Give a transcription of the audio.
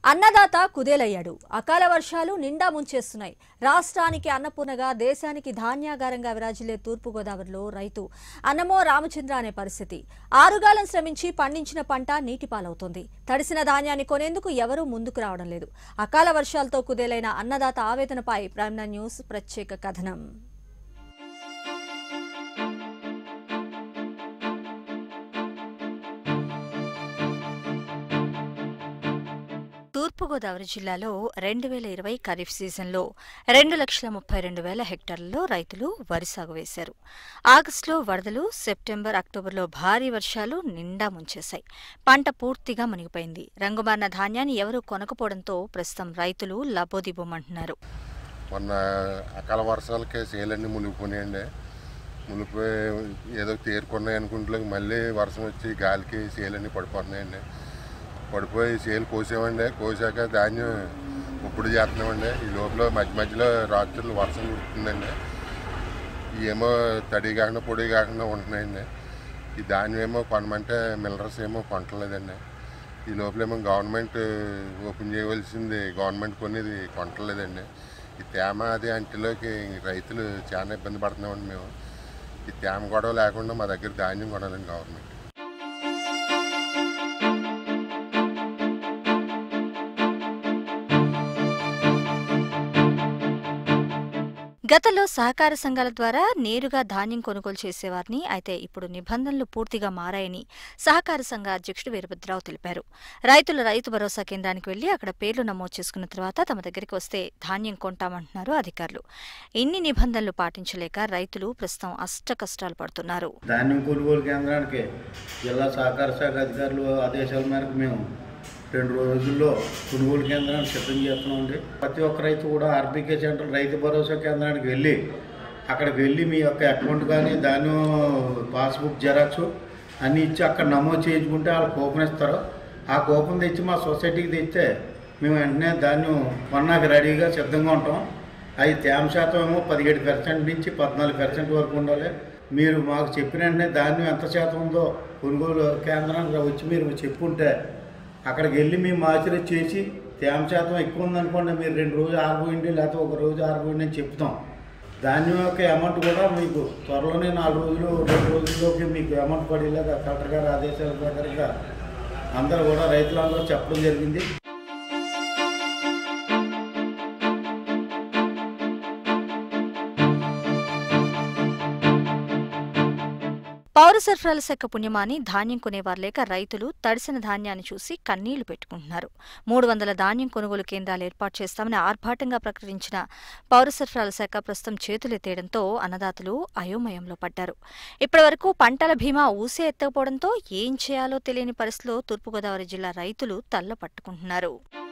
అన్నదాత కుదేలయ్యాడు అకాల వర్షాలు నిండా ముంచేస్తున్నాయి రాష్ట్రానికి అన్నపూర్ణగా దేశానికి ధాన్యాగారంగా విరాజిల్లే తూర్పుగోదావరిలో రైతు అన్నమో రామచంద్ర అనే పరిస్థితి ఆరుగాలం శ్రమించి పండించిన పంట నీటిపాలవుతోంది తడిసిన ధాన్యాన్ని కొనేందుకు ఎవరూ ముందుకు రావడం లేదు అకాల వర్షాలతో కుదేలైన అన్నదాత ఆవేదనపై ప్రైమ్ నైన్ న్యూస్ ప్రత్యేక కథనం తూర్పుగోదావరి జిల్లాలో రెండు వేల ఇరవై ఖరీఫ్ సీజన్లో రెండు లక్షల ముప్పై రెండు వేల హెక్టార్లలో రైతులు వరి సాగు వేశారు ఆగస్టులో వరదలు సెప్టెంబర్ అక్టోబర్లో భారీ వర్షాలు నిండా ముంచేశాయి పంట పూర్తిగా మునిగిపోయింది రంగుమారిన ధాన్యాన్ని ఎవరూ కొనకపోవడంతో ప్రస్తుతం రైతులు లబోదిబోమంటున్నారు మొన్న అకాల వర్షాలకి సేలన్నీ మునిగిపోయినాయండి మునిగిపోయి ఏదో తేరుకున్నాయి అనుకుంటే మళ్ళీ వర్షం వచ్చి గాలికి సేలన్నీ పడిపోతున్నాయండి పడిపోయి సేలు కోసామండి కోసాక ధాన్యం ఇప్పుడు చేస్తున్నామండి ఈ లోపల మధ్య మధ్యలో రాత్రులు వర్షం కుడుతుందండి ఏమో తడి కాకుండా పొడి కాకుండా ఉంటున్నాయండి ఈ ధాన్యం ఏమో కొనమంటే మిల్లర్స్ ఏమో కొనట్లేదండి ఈ లోపలేమో గవర్నమెంట్ ఓపెన్ చేయవలసింది గవర్నమెంట్ కొనేది కొనట్లేదండి ఈ తేమ అది అంటిలోకి రైతులు చాలా ఇబ్బంది పడుతున్నామండి మేము ఈ తేమ గొడవ లేకుండా మా దగ్గర ధాన్యం కొనాలండి గవర్నమెంట్ గతంలో సహకార సంఘాల ద్వారా నేరుగా ధాన్యం కొనుగోలు చేసేవారిని అయితే ఇప్పుడు నిబంధనలు పూర్తిగా మారాయని సహకార సంఘ అధ్యక్షుడు వీరభద్రరావు తెలిపారు రైతులు రైతు భరోసా కేంద్రానికి వెళ్లి అక్కడ పేర్లు నమోదు చేసుకున్న తర్వాత తమ దగ్గరికి వస్తే ధాన్యం కొంటామంటున్నారు అధికారులు ఇన్ని నిబంధనలు పాటించలేక రైతులు ప్రస్తుతం అష్ట కష్టాలు పడుతున్నారు ధాన్యం కొనుగోలు కేంద్రానికి జిల్లా సహకార శాఖ అధికారులు ఆదేశాల మేరకు మేము రెండు రోజుల్లో కొనుగోలు కేంద్రాన్ని సిద్ధం చేస్తున్నామండి ప్రతి ఒక్క రైతు కూడా ఆర్బీకే సెంటర్ రైతు భరోసా కేంద్రానికి వెళ్ళి అక్కడికి వెళ్ళి మీ యొక్క అకౌంట్ కానీ ధాన్యం పాస్బుక్ జెరాక్స్ అన్నీ ఇచ్చి అక్కడ నమోదు చేయించుకుంటే వాళ్ళు కూపన్ ఇస్తారు ఆ కూపన్ తెచ్చి మా సొసైటీకి తెస్తే మేము వెంటనే ధాన్యం కొన్నాక రెడీగా సిద్ధంగా ఉంటాం అది తేమ శాతం ఏమో పదిహేడు పర్సెంట్ నుంచి పద్నాలుగు పర్సెంట్ వరకు ఉండాలి మీరు మాకు చెప్పిన వెంటనే ధాన్యం ఎంత శాతం ఉందో కొనుగోలు కేంద్రానికి వచ్చి మీరు చెప్పుంటే అక్కడికి వెళ్ళి మేము ఆచరణ చేసి తేమ శాతం ఎక్కువ ఉందనుకోండి మీరు రెండు రోజులు ఆరిపోయింది లేకపోతే ఒక రోజు ఆరిపోయింది అని చెప్తాం ధాన్యం యొక్క అమౌంట్ కూడా మీకు త్వరలోనే నాలుగు రోజులు రెండు రోజుల్లోకి మీకు అమౌంట్ పడేలాగా కలెక్టర్ గారి ఆదేశాల ప్రకారంగా అందరూ కూడా రైతులందరూ చెప్పడం జరిగింది పౌర సరఫరాల శాఖ పుణ్యమాని ధాన్యం కొనేవారు లేక రైతులు తడిసిన ధాన్యాన్ని చూసి కన్నీళ్లు పెట్టుకుంటున్నారు మూడు వందల ధాన్యం కొనుగోలు కేంద్రాలు ఏర్పాటు చేస్తామని ఆర్భాటంగా ప్రకటించిన పౌర సరఫరాల శాఖ ప్రస్తుతం చేతులెత్తేయడంతో అన్నదాతలు అయోమయంలో పడ్డారు ఇప్పటివరకు పంటల బీమా ఊసే ఎత్తకపోవడంతో ఏం చేయాలో తెలియని పరిస్థితిలో తూర్పుగోదావరి జిల్లా రైతులు తల్ల పట్టుకుంటున్నారు